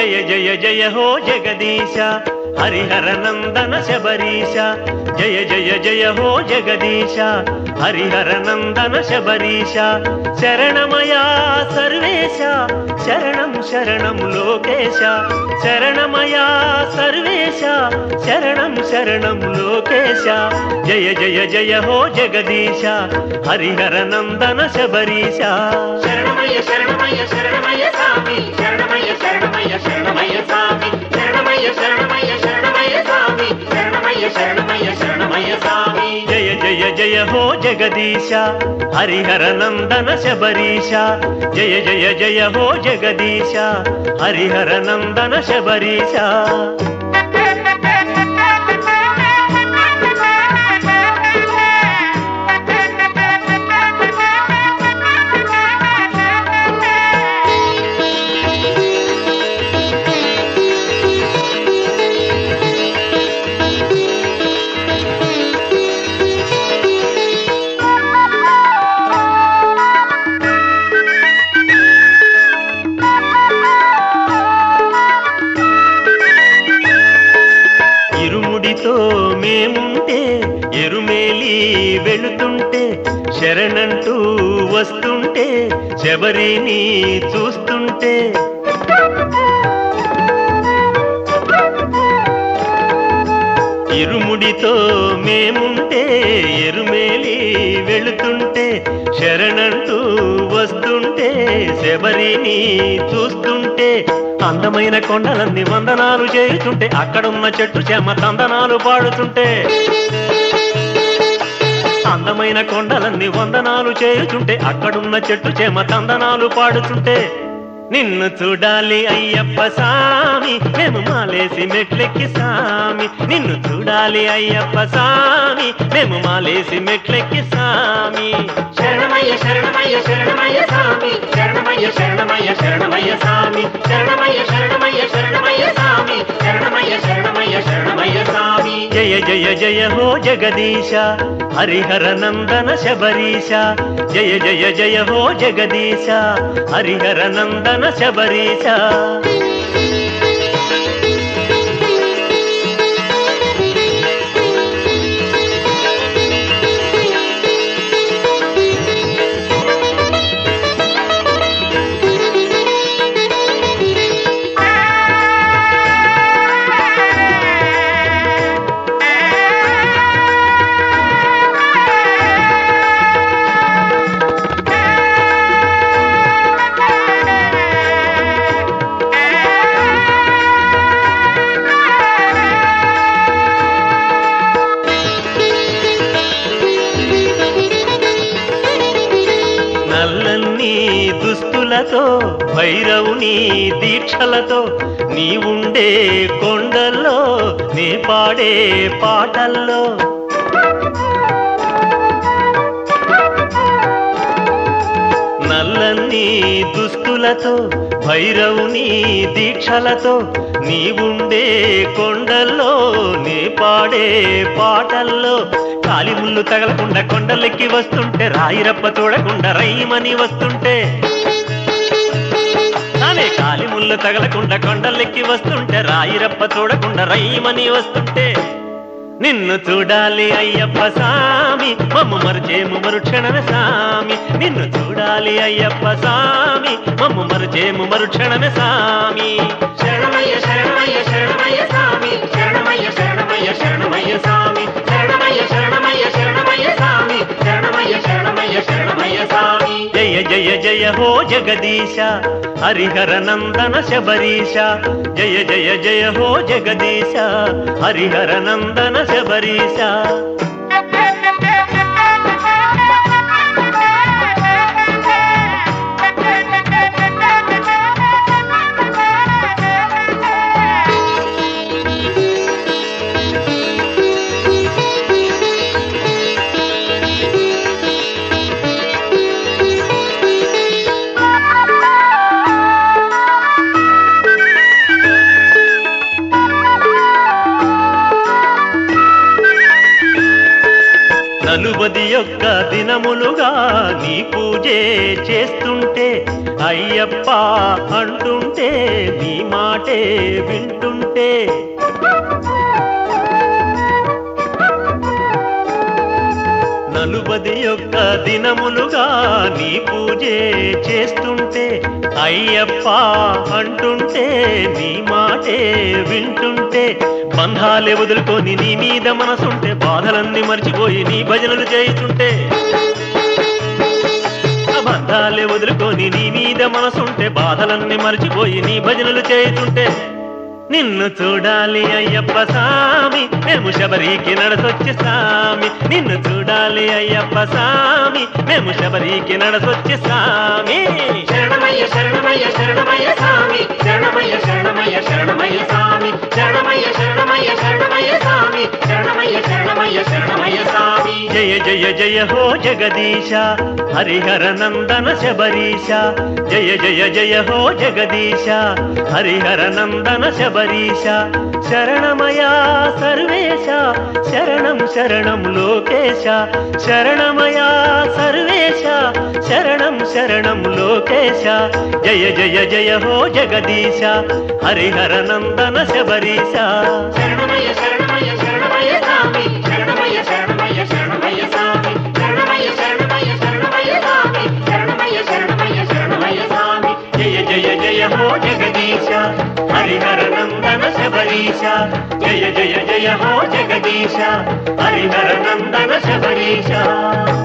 జయ జయ జయ హో జగదీశ హరిహర నందన శబరీశ జయ జయ జయ హో జగదీశ హరిహర నందన శబరీశ శరణమయా సర్వేశ శరణం శరణం లోకేశ శరణమయా సర్వేశ శరణం శరణం లోకేశ జయ జయ జయ హో జగదీశ హరిహర నందన శబరీశ శరణమయ్య శరణమయ్య శరణమయ్య స్వామి శరణమయ్య శరణమయ్య శరణమయ్య స్వామి శరణమయ్య శరణమయ్య శరణమయ్య స్వామి శరణమయ్య శరణమయ్య శరణమయ్య స్వామి జయ జయ జయ హో జగదీశ హరిహర నందన శబరీశ జయ జయ జయ హో జగదీశ హరిహర నందన శబరీశ ఇరుముడితో మేముంటే ఎరుమేలి వెళుతుంటే శరణంటూ వస్తుంటే శబరిని చూస్తుంటే ఇరుముడితో మేముంటే ఎరుమేలి వెళుతుంటే శరణంటూ వస్తుంటే శబరిని చూస్తుంటే అందమైన కొండలన్నీ వందనాలు చేయుతుంటే అక్కడున్న చెట్టు చెమ తందనాలు పాడుతుంటే అందమైన కొండలన్నీ వందనాలు చేయుచుంటే అక్కడున్న చెట్టు చేమ తందనాలు పాడుతుంటే నిన్ను చూడాలి అయ్యప్ప సామి మేము మాలేసి మెట్లెక్కి సామి నిన్ను చూడాలి అయ్యప్ప సామి మేము మాలేసి మెట్లెక్కి సామి శరణమయ్య శరణమయ్య శరణమయ్య స్వామి శరణమయ్య శరణమయ్య శరణమయ్య స్వామి శరణమయ్య శరణమయ్య శరణమయ్య స్వామి శరణమయ్య శరణమయ్య శరణమయ్య స్వామి జయ జయ జయ హో జగదీశ హరిహర నందన శబరీశ జయ జయ జయ హో జగదీశ హరిహర నందన శబరీశ నల్లన్ని దుస్తులతో భైరవుని దీక్షలతో నీవుండే కొండల్లో నే పాడే పాటల్లో నల్లని దుస్తులతో భైరవుని దీక్షలతో నీవుండే కొండల్లో నీ పాడే పాటల్లో కాలి ముళ్ళు తగలకుండా కొండలెక్కి వస్తుంటే రాయిరప్ప చూడకుండా రైమని వస్తుంటే తానే కాలి ముళ్ళు తగలకుండా కొండలెక్కి వస్తుంటే రాయిరప్ప చూడకుండా రైమని వస్తుంటే నిన్ను చూడాలి అయ్యప్ప సామి మమ్ము మరుచేము మరుక్షణమే సామి నిన్ను చూడాలి అయ్యప్ప సామి మమ్ము మరుచేము మరుక్షణమే సామి శరణమయ్య శరణమయ్య శరణమయ్య స్వామి శరణమయ్య శరణమయ్య శరణమయ్య స్వామి శరణమయ్య శరణమయ్య శరణమయ్య స్వామి శరణమయ్య శరణమయ్య శరణమయ్య స్వామి జయ జయ జయ హో జగదీశ హరిహర నందన శబరీశ జయ జయ జయ హో జగదీశ హరిహర నందన శబరీశ నలుబది యొక్క దినములుగా నీ పూజే చేస్తుంటే అయ్యప్ప అంటుంటే నీ మాటే వింటుంటే నలుబది యొక్క దినములుగా నీ పూజే చేస్తుంటే అయ్యప్ప అంటుంటే నీ మాటే వింటుంటే బంధాలే వదులుకొని నీ మీద మనసుంటే బాధలన్నీ మర్చిపోయి నీ భజనలు చేయుచుంటే బంధాలే వదులుకొని నీ మీద మనసుంటే బాధలన్నీ మర్చిపోయి నీ భజనలు చేయుచుంటే నిన్ను చూడాలి అయ్యప్ప సామి మేము శబరికి నడసొచ్చి సామి నిన్ను చూడాలి అయ్యప్ప సామి మేము శబరికి నడసొచ్చి సామి శరణమయ్య శరణమయ్య శరణమయ్య స్వామి శరణమయ్య శరణమయ్య శరణమయ్య స్వామి శరణమయ్య శరణమయ్య శరణమయ్య స్వామి శరణమయ్య శరణమయ్య శరణమయ్య స్వామి జయ జయ జయ హో జగదీశ హరిహర నందన శబరీశ జయ జయ జయ హో జగదీశ హరిహర నందన శబరీశ శరణమయా సర్వేశ శరణం శరణం లోకేశ శరణమయా సర్వేశ శరణం శరణం లోకేశ జయ జయ జయ హో జగదీశ హరిహర నందన శబరీశ శరణమయ్య శరణమయ్య శరణమయ్య స్వామి శరణమయ్య శరణమయ్య శరణమయ్య స్వామి శరణమయ్య శరణమయ్య శరణమయ్య స్వామి శరణమయ్య శరణమయ్య శరణమయ్య స్వామి జయ జయ జయ హో జగదీశ హరిహర నందన శబరీశ జయ జయ జయ హో జగదీశ హరిహర నందన శబరీశ